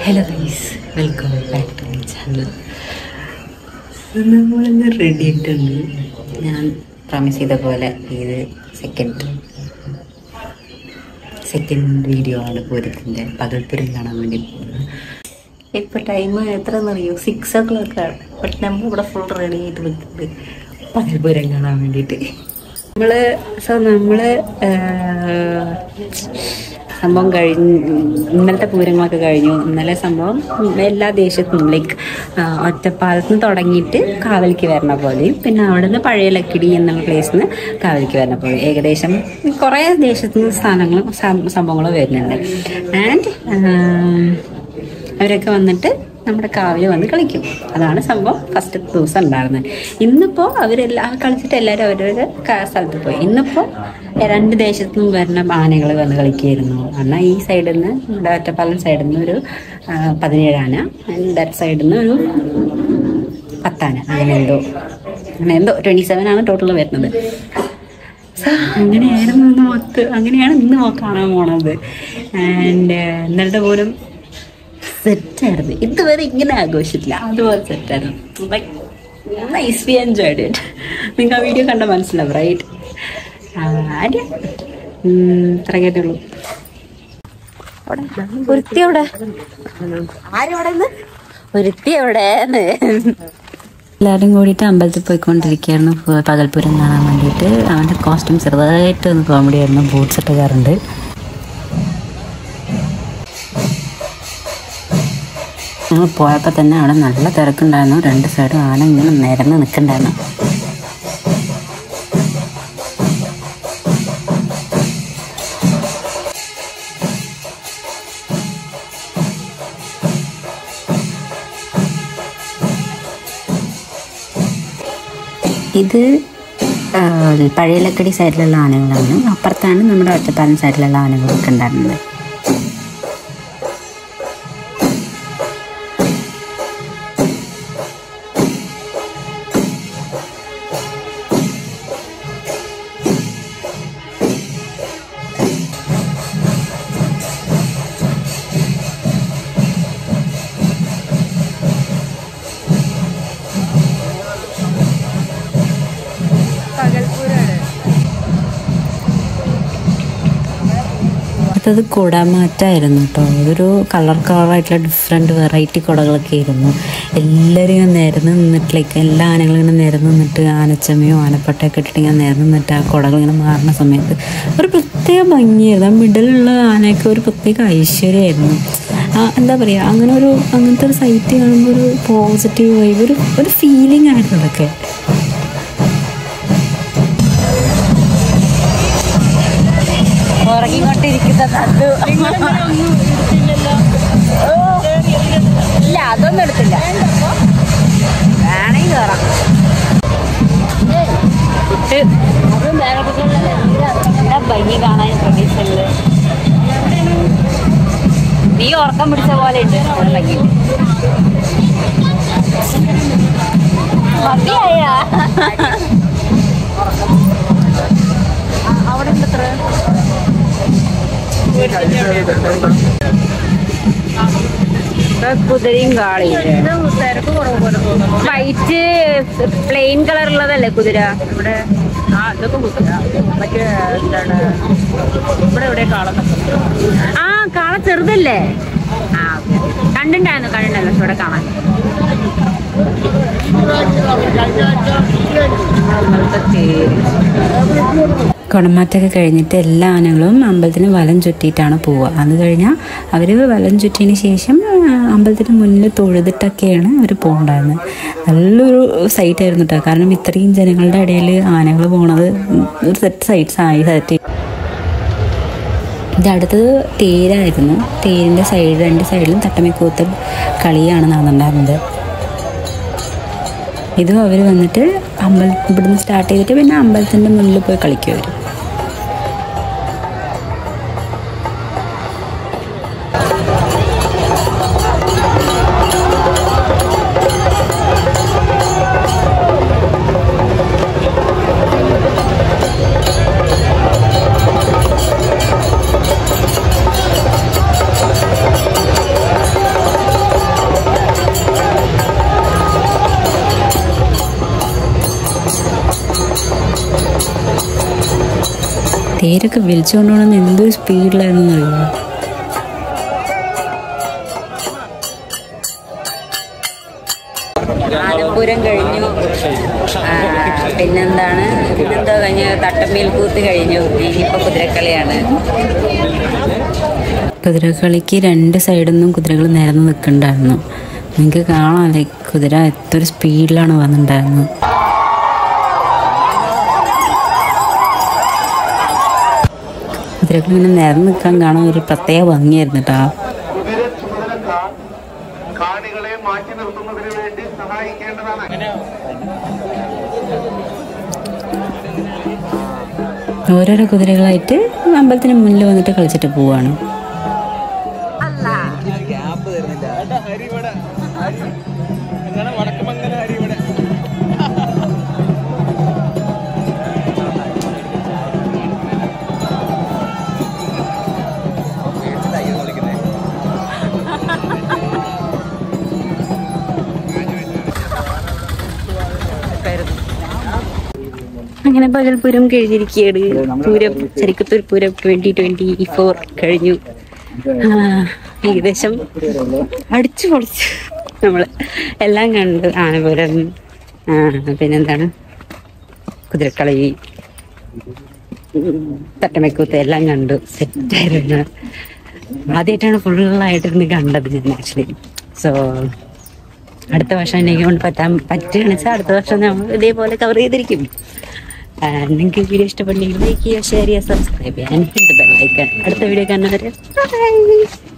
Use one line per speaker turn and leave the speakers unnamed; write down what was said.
hello guys welcome back to my channel നമ്മളിന്ന് ready ആയിട്ടുണ്ട് ഞാൻ പ്രോമിസ് ചെയ്ത പോലെ ഇത് സെക്കൻഡ് സെക്കൻഡ് വീഡിയോ ആണ് പൂരത്തിൻ്റെ പകൽപ്പുരം കാണാൻ വേണ്ടി പോകുന്നത് ഇപ്പോൾ ടൈം എത്ര എന്നറിയോ സിക്സ് ഓ ക്ലോക്ക് ആണ് ബട്ട് നമ്മളിവിടെ ഫുൾ റെഡി ആയിട്ട് നിൽക്കുന്നത് പകൽപ്പുരം കാണാൻ വേണ്ടിയിട്ട് നമ്മള് സോ നമ്മള് സംഭവം കഴിഞ്ഞ് ഇന്നലത്തെ പൂരങ്ങളൊക്കെ കഴിഞ്ഞു ഇന്നലെ സംഭവം എല്ലാ ദേശത്തും ലൈക്ക് ഒറ്റപ്പാലത്ത് നിന്ന് തുടങ്ങിയിട്ട് കാവലിക്ക് വരണ പോലെയും പിന്നെ അവിടെ നിന്ന് പഴയ ലക്കിടി എന്നുള്ള പ്ലേസിൽ നിന്ന് കാവലിക്ക് വരണ പോലെ ഏകദേശം കുറേ ദേശത്തു നിന്ന് സാധനങ്ങളും സം- സംഭവങ്ങളും വരുന്നുണ്ട് ആൻഡ് അവരൊക്കെ വന്നിട്ട് നമ്മുടെ കാവിൽ വന്ന് കളിക്കും അതാണ് സംഭവം ഫസ്റ്റ് ദിവസം ഉണ്ടായിരുന്നത് ഇന്നിപ്പോൾ അവരെല്ലാം കളിച്ചിട്ട് എല്ലാവരും അവരവരുടെ ക- സ്ഥലത്ത് പോയി ഇന്നിപ്പോൾ രണ്ട് ദേശത്തു നിന്നും വരുന്ന ആനകൾ വന്ന് കളിക്കുകയായിരുന്നു എന്നാൽ ഈ സൈഡിൽ നിന്ന് നമ്മുടെ ഒറ്റപ്പാലം സൈഡിൽ നിന്ന് ഒരു ആ, പതിനേഴ് ആന ദാറ്റ് സൈഡിൽ നിന്ന് ഒരു പത്താന അങ്ങനെ എന്തോ അങ്ങനെ എന്തോ ട്വൻറ്റി സെവൻ ആണ് ടോട്ടൽ വരുന്നത് So, അങ്ങനെയായിരുന്നു ഇന്ന് മൊത്ത് അങ്ങനെയാണ് ഇന്ന് മൊ കാണാൻ പോണത് ആൻഡ് ഇന്നലത്തെ പോലും സെറ്റായിരുന്നു ഇതുവരെ ഇങ്ങനെ ആഘോഷിച്ചില്ല അതുപോലെ സെറ്റായിരുന്നു നൈസ് വി എൻജോയ്ഡ് ഇറ്റ് നിങ്ങൾക്ക് ആ വീഡിയോ കണ്ട മനസ്സിലാവും റൈറ്റ് ആര്യ ഇത്രയൊക്കെ ഉള്ളൂ ഒരുത്തി എവിടെ ആരവിടെ ഒരുത്തി എവിടെ എല്ലാവരും കൂടിയിട്ട് അമ്പലത്തിൽ പോയിക്കൊണ്ടിരിക്കുകയായിരുന്നു പ- പകൽപ്പുരം കാണാൻ വേണ്ടിയിട്ട് അവൻ്റെ കോസ്റ്റ്യൂം ചെറുതായിട്ട് ഒന്ന് കോമഡി ആയിരുന്നു ബൂട്ട്സ് ഇട്ടുകാറുണ്ട് ഞങ്ങൾ പോയപ്പോൾ തന്നെ അവിടെ നല്ല തിരക്കുണ്ടായിരുന്നു രണ്ട് സൈഡും ആന ഇങ്ങനെ നിരന്ന് നിൽക്കണ്ടായിരുന്നു ഇത് ആ, പഴയ ലക്കടി സൈഡിലുള്ള ആനകളാണ് അപ്പുറത്താണ് നമ്മുടെ ഒറ്റപ്പാലം സൈഡിലുള്ള ആനകളൊക്കെ ഉണ്ടായിരുന്നത് അടുത്തത് കുടമാറ്റായിരുന്നു കേട്ടോ അതൊരു കളർ കളറായിട്ടുള്ള ഡിഫറെൻറ്റ് വെറൈറ്റി കുടകളൊക്കെ ആയിരുന്നു എല്ലാവരും ഇങ്ങനെ നിരന്ന് നിന്നിട്ട് ലൈക്ക് എല്ലാ ആനകളും ഇങ്ങനെ നിരന്ന് നിന്നിട്ട് ആനച്ചമയോ ആനപ്പട്ടയൊക്കെ ഇട്ടിട്ട് ഇങ്ങനെ നിരന്ന് നിന്നിട്ട് ആ കുടകൾ ഇങ്ങനെ മാറുന്ന സമയത്ത് ഒരു പ്രത്യേക ഭംഗിയായിരുന്നു ആ മിഡിലുള്ള ആനയൊക്കെ ഒരു പ്രത്യേക ഐശ്വര്യമായിരുന്നു ആ, എന്താ പറയുക അങ്ങനെ ഒരു അങ്ങനത്തെ ഒരു സൈറ്റ് കാണുമ്പോൾ ഒരു പോസിറ്റീവ് വൈബ് ഒരു ഒരു ഫീലിംഗ് ആയിരുന്നു അതൊക്കെ ഉറങ്ങിക്കൊണ്ടിരിക്കുന്ന നന്ദു ഓ, ഇല്ല അതൊന്നും എടുത്തില്ല വേണമെങ്കിൽ കയറാം കുട്ട് എന്താ ഭംഗി കാണാൻ പ്രതീക്ഷയില് നീ ഉറക്കം പിടിച്ച പോലെ ഉണ്ട് അവിടെ ഭംഗി മതിയായ അവിടെ ഉണ്ട് എത്ര കുതിരയും കാളിയും വൈറ്റ് പ്ലെയിൻ കളർ ഉള്ളതല്ലേ കുതിര
ഇവിടെ ആ ഇതൊക്കെ കുത്തില്ല മറ്റേ എന്താണ് ഇവിടെ എവിടെ കാണുന്നത്
ആ കാള ചെറുതല്ലേ ആ കണ്ടിണ്ടായിരുന്നു കണ്ടിണ്ടായിരുന്നു പക്ഷെ ഇവിടെ കാണാൻ കുടമാറ്റൊക്കെ കഴിഞ്ഞിട്ട് എല്ലാ ആനകളും അമ്പലത്തിന് വലം ചുറ്റിയിട്ടാണ് പോവുക അത് കഴിഞ്ഞാൽ അവർ വലം ചുറ്റിയതിന് ശേഷം ആ, അമ്പലത്തിന് മുന്നിൽ തൊഴുതിട്ടൊക്കെയാണ് അവർ പോകണ്ടായിരുന്നത് നല്ലൊരു സൈറ്റ് ആയിരുന്നു കേട്ടോ കാരണം ഇത്രയും ജനങ്ങളുടെ ഇടയിൽ ആനകൾ പോണത് ഒരു സെറ്റ് സൈറ്റ്സ് ആയി സെറ്റ് ഇത് അടുത്തത് തേരായിരുന്നു തേരിൻ്റെ സൈഡ് രണ്ട് സൈഡിലും തട്ടമിക്കൂത്ത് കളിയാണ് നടന്നിട്ടുണ്ടായിരുന്നത് ഇതും അവർ വന്നിട്ട് അമ്പലം ഇവിടുന്ന് സ്റ്റാർട്ട് ചെയ്തിട്ട് പിന്നെ അമ്പലത്തിൻ്റെ മുന്നിൽ പോയി കളിക്കും അവർ
ആ
തേരൊക്കെ വലിച്ചുകൊണ്ട് പോകണമെന്ന് എന്തൊരു സ്പീഡിലായിരുന്നു അറിയുമോ ആനപ്പൂരം കഴിഞ്ഞു ആ, പിന്നെന്താണ് പിന്നെന്താ കഴിഞ്ഞ തട്ടമ്പേൽ കൂത്ത് കഴിഞ്ഞു ഇനിയിപ്പോൾ കുതിരക്കളിയാണ് കുതിരക്കളിക്ക് രണ്ട് സൈഡിൽ നിന്നും കുതിരകൾ നിരന്ന് നിൽക്കണ്ടായിരുന്നു നിങ്ങൾക്ക് കാണാമല്ലേ കുതിര എത്ര സ്പീഡിലാണ് വന്നിട്ടുണ്ടായിരുന്നത് കുതിരകൾ ഇങ്ങനെ നിരന്ന് നിൽക്കാൻ കാണാൻ ഒരു പ്രത്യേക ഭംഗിയായിരുന്നു കേട്ടോ
കുതിര ചുമതലക്കാർ കാണികളെ മാറ്റി നിർത്തുന്നതിന് വേണ്ടി സഹായിക്കേണ്ടതാണ്
ഓരോരോ കുതിരകളായിട്ട് അമ്പലത്തിന് മുന്നിൽ വന്നിട്ട് കളിച്ചിട്ട് പോവാണ് അങ്ങനെ പകൽപൂരം കഴിഞ്ഞിരിക്കുകയാണ് പൂരം ചരിക്കത്തൂർ പൂരം ട്വന്റി ട്വന്റി ഫോർ കഴിഞ്ഞു ആ, ഏകദേശം അടിച്ചു പൊളിച്ചു നമ്മള് എല്ലാം കണ്ടു ആനപൂരം ആ, പിന്നെന്താണ് കുതിരക്കളി ഉം, തട്ടമക്കൂത്ത് എല്ലാം കണ്ടു സെറ്റായിരുന്നു ആദ്യമായിട്ടാണ് ഫുള്ളായിട്ട് ഇന്ന് കണ്ടത് ഞാൻ ആക്ച്വലി സോ അടുത്ത വർഷം എനിക്ക് കൊണ്ട് പറ്റാൻ പറ്റുകയാണെന്ന് വെച്ചാൽ അടുത്ത വർഷം നമ്മൾ ഇതേപോലെ കവർ ചെയ്തിരിക്കും ആ, നിങ്ങൾക്ക് വീഡിയോ ഇഷ്ടപ്പെട്ടെങ്കിൽ ലൈക്ക് ചെയ്യുക ഷെയർ ചെയ്യുക സബ്സ്ക്രൈബ് ചെയ്യുക ഹിറ്റ് ബെല്ലൈക്കൺ അടുത്ത വീഡിയോ കാണുന്നവരെ ബൈ